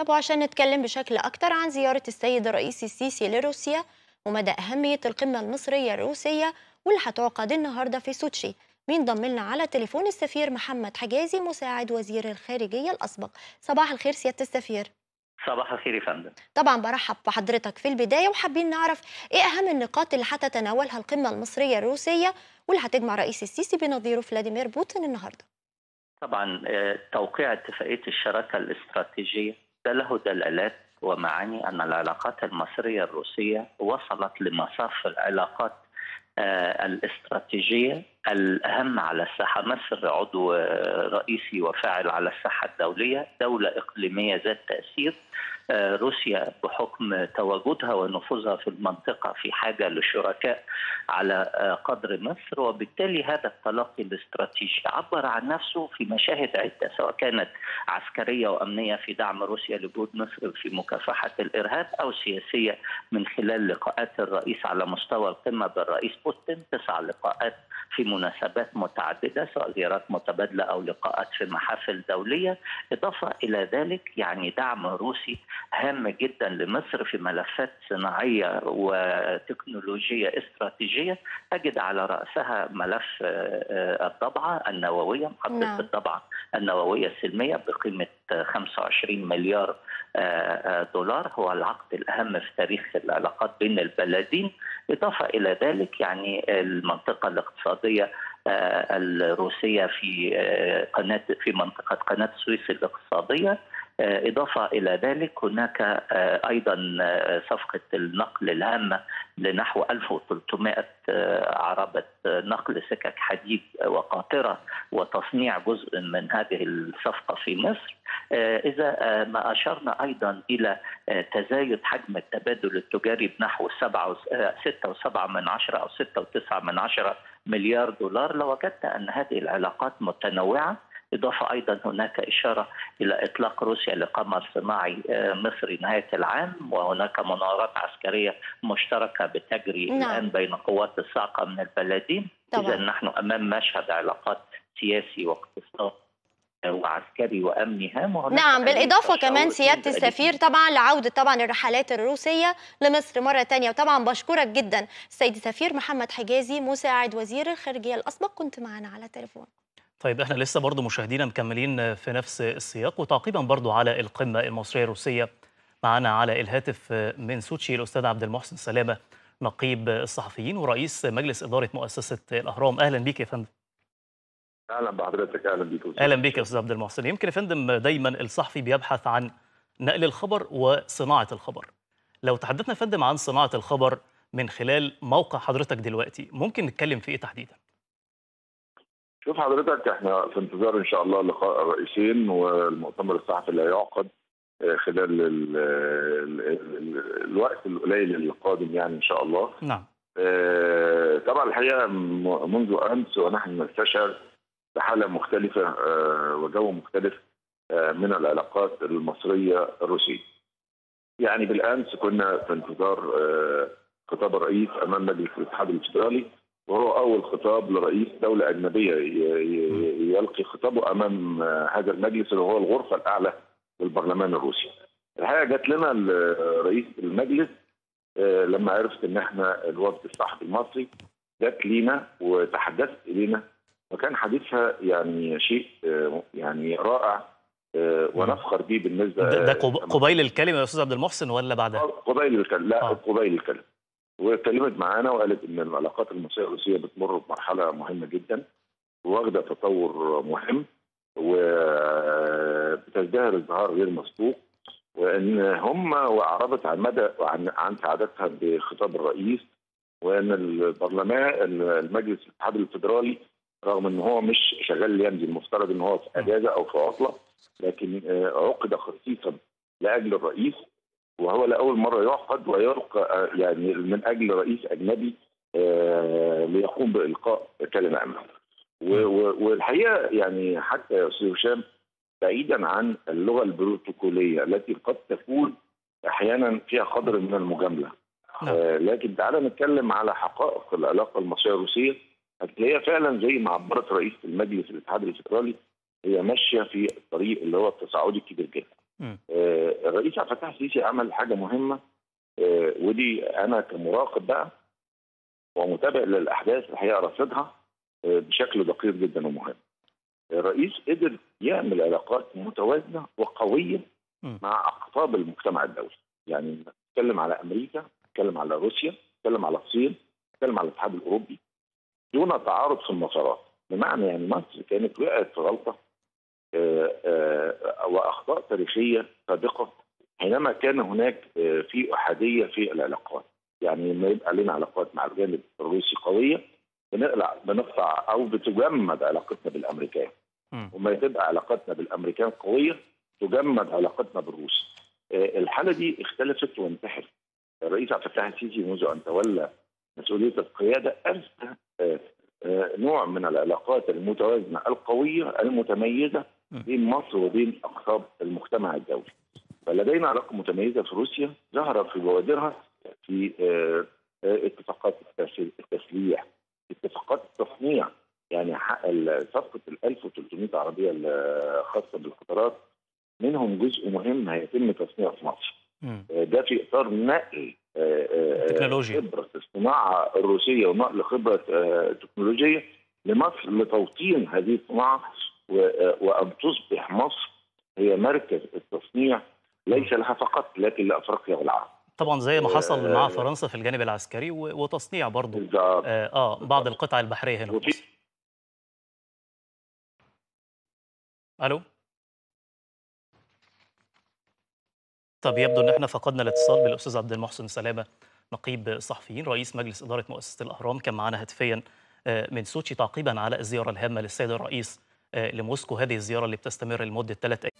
طب وعشان نتكلم بشكل أكتر عن زيارة السيد الرئيس السيسي لروسيا ومدى أهمية القمة المصرية الروسية واللي هتعقد النهاردة في سوتشي مين ضم لنا على تليفون السفير محمد حجازي مساعد وزير الخارجية الأسبق صباح الخير سيادة السفير صباح الخير يا فندم طبعا برحب بحضرتك في البداية وحابين نعرف إيه أهم النقاط اللي هتتناولها القمة المصرية الروسية واللي هتجمع رئيس السيسي بنظيره فلاديمير بوتين النهارده طبعا آه، توقيع اتفاقية الشراكة الاستراتيجية ده له دلالات ومعاني أن العلاقات المصرية الروسية وصلت لمصاف العلاقات آه، الاستراتيجية الأهم على الساحة مصر عضو آه، رئيسي وفاعل على الساحة الدولية دولة إقليمية ذات تأثير آه، روسيا بحكم تواجدها ونفوذها في المنطقة في حاجة لشركاء على آه، قدر مصر وبالتالي هذا التلقي الاستراتيجي عبر عن نفسه في مشاهد عدة سواء كانت عسكرية وأمنية في دعم روسيا لجهود مصر في مكافحة الإرهاب أو سياسية من خلال لقاءات الرئيس على مستوى القمة بالرئيس بوتين تسع لقاءات في مناسبات متعددة سواء زيارات متبادلة أو لقاءات في محافل دولية إضافة إلى ذلك يعني دعم روسي هام جدا لمصر في ملفات صناعية وتكنولوجية استراتيجية أجد على رأسها ملف آه، آه، الضبعة النووية محطة نعم. الضبعة النووية السلمية بقيمة آه، 25 مليار آه، آه، دولار هو العقد الأهم في تاريخ العلاقات بين البلدين إضافة إلى ذلك يعني المنطقة الاقتصادية آه، الروسية في آه، قناة في منطقة قناة السويس الاقتصادية آه، إضافة إلى ذلك هناك آه، أيضا آه، صفقة النقل الهامة لنحو 1300 آه، عربة آه، نقل سكك حديد وقاطرة وتصنيع جزء من هذه الصفقة في مصر آه، إذا آه، ما أشرنا أيضا إلى آه، تزايد حجم التبادل التجاري بنحو 6.7 من عشرة أو 6.9 من عشرة مليار دولار لوجدت أن هذه العلاقات متنوعة إضافة أيضا هناك إشارة إلى إطلاق روسيا لقمر صناعي آه، مصري نهاية العام وهناك مناورات عسكرية مشتركة بتجري نعم. الآن بين قوات الصاعقة من البلدين طبعاً. إذا نحن أمام مشهد علاقات سياسي واقتصادي وعسكري وأمني هام وهناك نعم أيضاً بالإضافة كمان تشاور سيادة إلى السفير طبعا لعودة طبعا الرحلات الروسية لمصر مرة تانية وطبعا بشكرك جدا السيد السفير محمد حجازي مساعد وزير الخارجية الأسبق كنت معنا على تليفون طيب احنا لسه برضو مشاهدينا مكملين في نفس السياق وتعقيبا برضو على القمة المصرية الروسية معنا على الهاتف من سوتشي الأستاذ عبد المحسن سلامة نقيب الصحفيين ورئيس مجلس إدارة مؤسسة الأهرام أهلا بيك يا فندم اهلا بحضرتك اهلا بيك أستاذ. أهلا بيك يا أستاذ عبد المحسن يمكن يا فندم دايما الصحفي بيبحث عن نقل الخبر وصناعة الخبر لو تحدثنا يا فندم عن صناعة الخبر من خلال موقع حضرتك دلوقتي ممكن نتكلم في إيه تحديدا شوف حضرتك احنا في انتظار ان شاء الله لقاء الرئيسين والمؤتمر الصحفي اللي هيعقد آه، خلال ال ال ال الوقت القليل القادم يعني ان شاء الله نعم آه، طبعا الحقيقه م- منذ امس ونحن نستشعر بحاله مختلفه آه، وجو مختلف آه، من العلاقات المصريه الروسيه. يعني بالامس كنا في انتظار آه، خطاب الرئيس امام مجلس الاتحاد الفدرالي وهو اول خطاب لرئيس دوله اجنبيه ي- ي- يلقي خطابه امام آه، هذا المجلس اللي هو الغرفه الاعلى للبرلمان الروسي. الحقيقه جات لنا ال- رئيس المجلس آه، لما عرفت ان احنا الوفد الصحفي المصري جات لينا وتحدثت الينا وكان حديثها يعني شيء آه، يعني رائع آه، ونفخر به بالنسبه ده, ده قب- قبيل الكلمة يا أستاذ عبد المحسن ولا بعدها قبيل الكلام لا آه. قبيل الكلام واتكلمت معانا وقالت ان العلاقات المصريه الروسيه بتمر بمرحله مهمه جدا واخده تطور مهم وبتزدهر ازدهار غير مسبوق وان هم واعربت عن مدى عن عن سعادتها بخطاب الرئيس وان البرلمان المجلس الاتحاد الفدرالي رغم ان هو مش شغال الايام دي المفترض ان هو في اجازه او في عطله لكن آه، عقد خصيصا لاجل الرئيس وهو لاول مره يعقد ويلقى آه، يعني من اجل رئيس اجنبي آه، ليقوم بالقاء كلمه امامه. و- و- والحقيقه يعني حتى يا استاذ هشام بعيدا عن اللغه البروتوكوليه التي قد تكون احيانا فيها قدر من المجامله. نعم. آه، لكن تعالى نتكلم على حقائق العلاقه المصريه الروسيه هتلاقيها فعلا زي ما عبرت رئيس المجلس الاتحاد الفدرالي هي ماشيه في الطريق اللي هو التصاعدي الكبير جدا. مم. آه، الرئيس عبد الفتاح السيسي عمل حاجه مهمه آه، ودي انا كمراقب بقى ومتابع للاحداث الحقيقه راصدها آه، بشكل دقيق جدا ومهم. الرئيس قدر يعمل علاقات متوازنه وقويه مم. مع اقطاب المجتمع الدولي. يعني نتكلم على امريكا، نتكلم على روسيا، نتكلم على الصين، نتكلم على الاتحاد الاوروبي دون تعارض في المسارات. بمعنى يعني مصر كانت وقعت في غلطه آه، آه، واخطاء تاريخيه سابقه حينما كان هناك آه، في احاديه في العلاقات يعني لما يبقى لنا علاقات مع الجانب الروسي قويه بنقلع بنقطع او بتجمد علاقتنا بالامريكان مم. وما تبقى علاقتنا بالامريكان قويه تجمد علاقتنا بالروس آه، الحاله دي اختلفت وانتهت الرئيس عبد الفتاح السيسي منذ ان تولى مسؤوليه القياده ارسى آه، آه، نوع من العلاقات المتوازنه القويه المتميزه م. بين مصر وبين اقطاب المجتمع الدولي. فلدينا علاقه متميزه في روسيا ظهرت في بوادرها في آه، آه، اتفاقات التس- التسليح اتفاقات التصنيع يعني حق ال- صفقه ال 1300 عربيه الخاصه بالقطارات منهم جزء مهم هيتم تصنيعه في مصر. مم. ده في اطار نقل آه، آه، تكنولوجيا. خبره الصناعه الروسيه ونقل خبره آه، تكنولوجيه لمصر لتوطين هذه الصناعه و- آه، وان تصبح مصر هي مركز التصنيع ليس لها فقط لكن لافريقيا والعالم. طبعا زي ما حصل مع آه، فرنسا في الجانب العسكري و- وتصنيع برضو بالظبط اه آه، بعض القطع البحريه هنا في وفي مصر الو طب يبدو ان احنا فقدنا الاتصال بالاستاذ عبد المحسن سلامه نقيب الصحفيين رئيس مجلس اداره مؤسسه الاهرام كان معنا هاتفيا آه، من سوتشي تعقيبا على الزياره الهامه للسيد الرئيس آه، لموسكو هذه الزياره اللي بتستمر لمده ثلاث